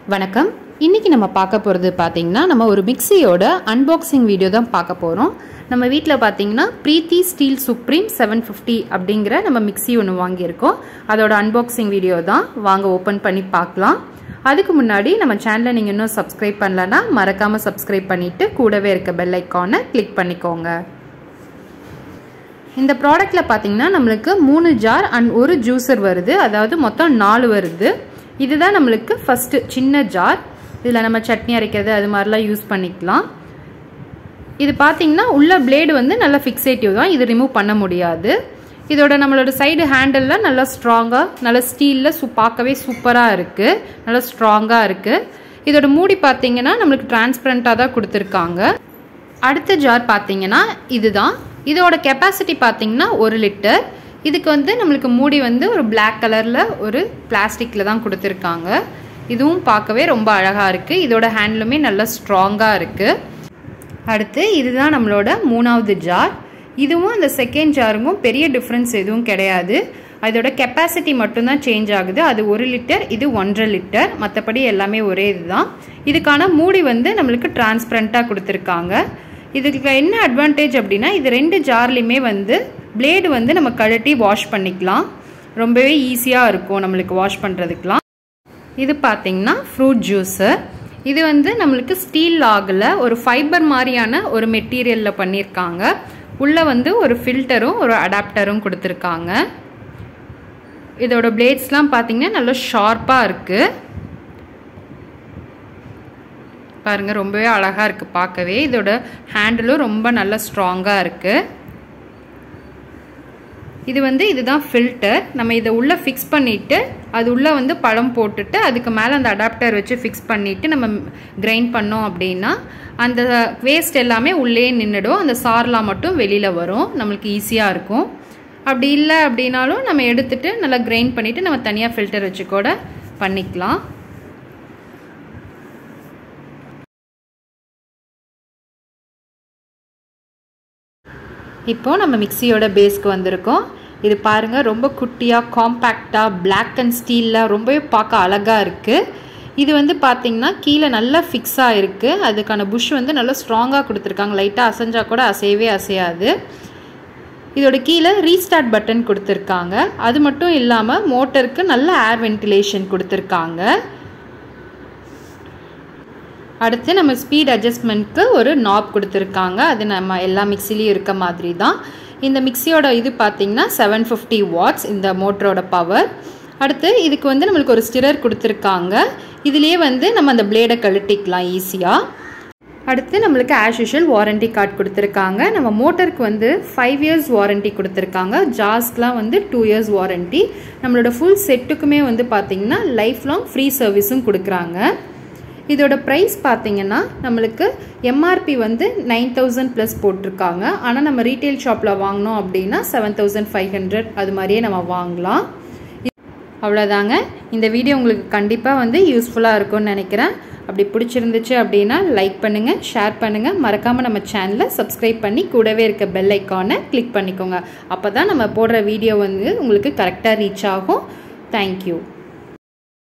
வணக்கம் இன்றைக்கி நம்ம பார்க்க போகிறது பார்த்தீங்கன்னா நம்ம ஒரு மிக்சியோட அன்பாக்சிங் வீடியோ தான் பார்க்க போகிறோம் நம்ம வீட்டில் பார்த்தீங்கன்னா Preethi steel supreme seven fifty அப்படிங்கிற நம்ம மிக்சி ஒன்று வாங்கியிருக்கோம் அதோட அன்பாக்சிங் வீடியோ தான் வாங்க ஓப்பன் பண்ணி பார்க்கலாம் அதுக்கு முன்னாடி நம்ம சேனலை நீங்கள் இன்னும் சப்ஸ்கிரைப் பண்ணலன்னா மறக்காமல் சப்ஸ்கிரைப் பண்ணிவிட்டு கூடவே இருக்க பெல் ஐக்கானை கிளிக் பண்ணிக்கோங்க இந்த ப்ராடக்டில் பார்த்தீங்கன்னா நம்மளுக்கு மூணு ஜார் அண்ட் ஒரு ஜூஸர் வருது அதாவது மொத்தம் நாலு வருது இதுதான் நம்மளுக்கு ஃபஸ்ட்டு சின்ன ஜார் இதில் நம்ம சட்னி அரைக்கிறது அது மாதிரிலாம் யூஸ் பண்ணிக்கலாம் இது பார்த்தீங்கன்னா உள்ள பிளேடு வந்து நல்லா ஃபிக்ஸேட்டிவ் தான் இது ரிமூவ் பண்ண முடியாது இதோட நம்மளோட சைடு ஹேண்டலில் நல்லா ஸ்ட்ராங்காக நல்லா ஸ்டீலில் சூ பார்க்கவே சூப்பராக இருக்குது நல்லா ஸ்ட்ராங்காக இருக்குது இதோட மூடி பார்த்தீங்கன்னா நம்மளுக்கு டிரான்ஸ்பரண்ட்டாக தான் கொடுத்துருக்காங்க அடுத்த ஜார் பார்த்தீங்கன்னா இதுதான் இதோட கெப்பாசிட்டி பார்த்தீங்கன்னா ஒரு லிட்டர் இதுக்கு வந்து நம்மளுக்கு மூடி வந்து ஒரு பிளாக் கலரில் ஒரு பிளாஸ்டிக்கில் தான் கொடுத்துருக்காங்க இதுவும் பார்க்கவே ரொம்ப அழகாக இருக்குது இதோட ஹேண்ட்லுமே நல்லா ஸ்ட்ராங்காக இருக்குது அடுத்து இதுதான் நம்மளோட மூணாவது ஜார் இதுவும் அந்த செகண்ட் ஜாருக்கும் பெரிய டிஃப்ரென்ஸ் எதுவும் கிடையாது அதோட கெப்பாசிட்டி மட்டும்தான் சேஞ்ச் ஆகுது அது ஒரு லிட்டர் இது ஒன்றரை லிட்டர் மற்றபடி எல்லாமே ஒரே இதுதான் இதுக்கான மூடி வந்து நம்மளுக்கு டிரான்ஸ்பரண்ட்டாக கொடுத்துருக்காங்க இதுக்கு என்ன அட்வான்டேஜ் அப்படின்னா இது ரெண்டு ஜார்லையுமே வந்து பிளேடு வந்து நம்ம கழட்டி வாஷ் பண்ணிக்கலாம் ரொம்பவே ஈஸியாக இருக்கும் நம்மளுக்கு வாஷ் பண்ணுறதுக்கெலாம் இது பார்த்திங்கன்னா ஃப்ரூட் ஜூஸர் இது வந்து நம்மளுக்கு ஸ்டீல் ஆகல ஒரு ஃபைபர் மாதிரியான ஒரு மெட்டீரியலில் பண்ணியிருக்காங்க உள்ளே வந்து ஒரு ஃபில்டரும் ஒரு அடாப்டரும் கொடுத்துருக்காங்க இதோட பிளேட்ஸ்லாம் பார்த்தீங்கன்னா நல்லா ஷார்ப்பாக இருக்குது பாருங்கள் ரொம்பவே அழகாக இருக்குது பார்க்கவே இதோட ஹேண்டிலும் ரொம்ப நல்லா ஸ்ட்ராங்காக இருக்குது இது வந்து இதுதான் ஃபில்டர் நம்ம இதை உள்ளே ஃபிக்ஸ் பண்ணிவிட்டு அது உள்ளே வந்து பழம் போட்டுட்டு அதுக்கு மேலே அந்த அடாப்டர் வச்சு ஃபிக்ஸ் பண்ணிவிட்டு நம்ம கிரைண்ட் பண்ணோம் அப்படின்னா அந்த வேஸ்ட் எல்லாமே உள்ளே நின்றுடும் அந்த சார்லாம் மட்டும் வெளியில் வரும் நம்மளுக்கு ஈஸியாக இருக்கும் அப்படி இல்லை அப்படின்னாலும் நம்ம எடுத்துட்டு நல்லா கிரைண்ட் பண்ணிவிட்டு நம்ம தனியாக ஃபில்டர் வச்சு கூட பண்ணிக்கலாம் இப்போது நம்ம மிக்சியோட பேஸ்க்கு வந்திருக்கோம் இது பாருங்கள் ரொம்ப குட்டியாக காம்பேக்டாக பிளாக் அண்ட் ஸ்டீலில் ரொம்பவே பார்க்க அழகாக இருக்குது இது வந்து பார்த்திங்கன்னா கீழே நல்லா ஃபிக்ஸாக இருக்குது அதுக்கான புஷ் வந்து நல்லா ஸ்ட்ராங்காக கொடுத்துருக்காங்க லைட்டாக அசைஞ்சா கூட அசையவே அசையாது இதோட கீழே ரீஸ்டார்ட் பட்டன் கொடுத்துருக்காங்க அது மட்டும் இல்லாமல் மோட்டருக்கு நல்ல ஏர் வென்டிலேஷன் கொடுத்துருக்காங்க அடுத்து நம்ம ஸ்பீட் அட்ஜஸ்ட்மெண்ட்க்கு ஒரு நாப் கொடுத்துருக்காங்க அது நம்ம எல்லா மிக்சிலையும் இருக்க மாதிரி தான் இந்த மிக்சியோட இது பார்த்திங்கன்னா செவன் ஃபிஃப்டி வாட்ஸ் இந்த மோட்டரோட பவர் அடுத்து இதுக்கு வந்து நம்மளுக்கு ஒரு ஸ்டிரர் கொடுத்துருக்காங்க இதுலேயே வந்து நம்ம அந்த பிளேடை கழட்டிக்கலாம் ஈஸியாக அடுத்து நம்மளுக்கு ஆஸ் யூஷுவல் வாரண்டி கார்டு கொடுத்துருக்காங்க நம்ம மோட்டருக்கு வந்து ஃபைவ் இயர்ஸ் வாரண்டி கொடுத்துருக்காங்க ஜாஸ்க்கெலாம் வந்து டூ இயர்ஸ் வாரண்டி நம்மளோட ஃபுல் செட்டுக்குமே வந்து பார்த்திங்கன்னா லைஃப் லாங் ஃப்ரீ சர்வீஸும் கொடுக்குறாங்க இதோட ப்ரைஸ் பார்த்தீங்கன்னா நம்மளுக்கு எம்ஆர்பி வந்து நைன் தௌசண்ட் ப்ளஸ் போட்டிருக்காங்க ஆனால் நம்ம ரீட்டைல் ஷாப்பில் வாங்கினோம் அப்படின்னா செவன் தௌசண்ட் ஃபைவ் ஹண்ட்ரட் அது மாதிரியே நம்ம வாங்கலாம் அவ்வளோதாங்க இந்த வீடியோ உங்களுக்கு கண்டிப்பாக வந்து யூஸ்ஃபுல்லாக இருக்கும்னு நினைக்கிறேன் அப்படி பிடிச்சிருந்துச்சு அப்படின்னா லைக் பண்ணுங்கள் ஷேர் பண்ணுங்கள் மறக்காமல் நம்ம சேனலை சப்ஸ்கிரைப் பண்ணி கூடவே இருக்க பெல் ஐக்கானை கிளிக் பண்ணிக்கோங்க அப்போ தான் நம்ம போடுற வீடியோ வந்து உங்களுக்கு கரெக்டாக ரீச் ஆகும் தேங்க்யூ